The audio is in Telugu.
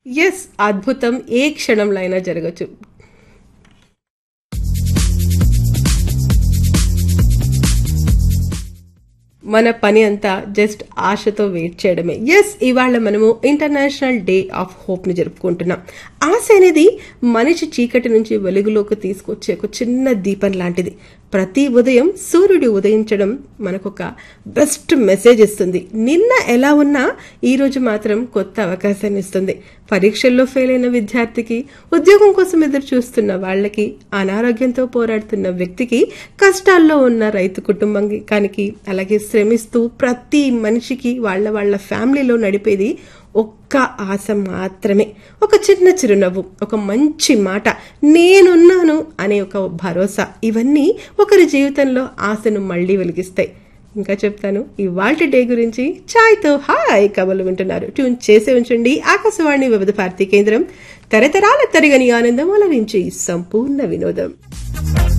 ఎస్ అద్భుతం ఏ క్షణంలో అయినా జరగచ్చు మన పని అంతా జస్ట్ ఆశతో వెయిట్ చేయడమే ఎస్ ఇవాళ మనము ఇంటర్నేషనల్ డే ఆఫ్ హోప్ ని జరుపుకుంటున్నాం ఆశ అనేది మనిషి చీకటి నుంచి వెలుగులోకి తీసుకొచ్చే ఒక చిన్న దీపం లాంటిది ప్రతి ఉదయం సూర్యుడు ఉదయించడం మనకొక బెస్ట్ మెసేజ్ ఇస్తుంది నిన్న ఎలా ఉన్నా ఈ రోజు మాత్రం కొత్త అవకాశాన్ని ఇస్తుంది పరీక్షల్లో ఫెయిల్ అయిన విద్యార్థికి ఉద్యోగం కోసం ఎదురు చూస్తున్న వాళ్ళకి అనారోగ్యంతో పోరాడుతున్న వ్యక్తికి కష్టాల్లో ఉన్న రైతు కుటుంబానికి అలాగే శ్రమిస్తూ ప్రతి మనిషికి వాళ్ళ వాళ్ళ ఫ్యామిలీలో నడిపేది ఒక్క ఆశ మాత్రమే ఒక చిన్న చిరునవ్వు ఒక మంచి మాట నేనున్నాను అనే ఒక భరోసా ఇవన్నీ ఒకరి జీవితంలో ఆశను మళ్ళీ వెలిగిస్తాయి ఇంకా చెప్తాను ఇవాళ డే గురించి ఛాయ్తో హాయ్ కబలు వింటున్నారు ట్యూన్ చేసే ఉంచండి ఆకాశవాణి వివిధ భారతి కేంద్రం తరతరాల తరగని ఆనందం అలరించి సంపూర్ణ వినోదం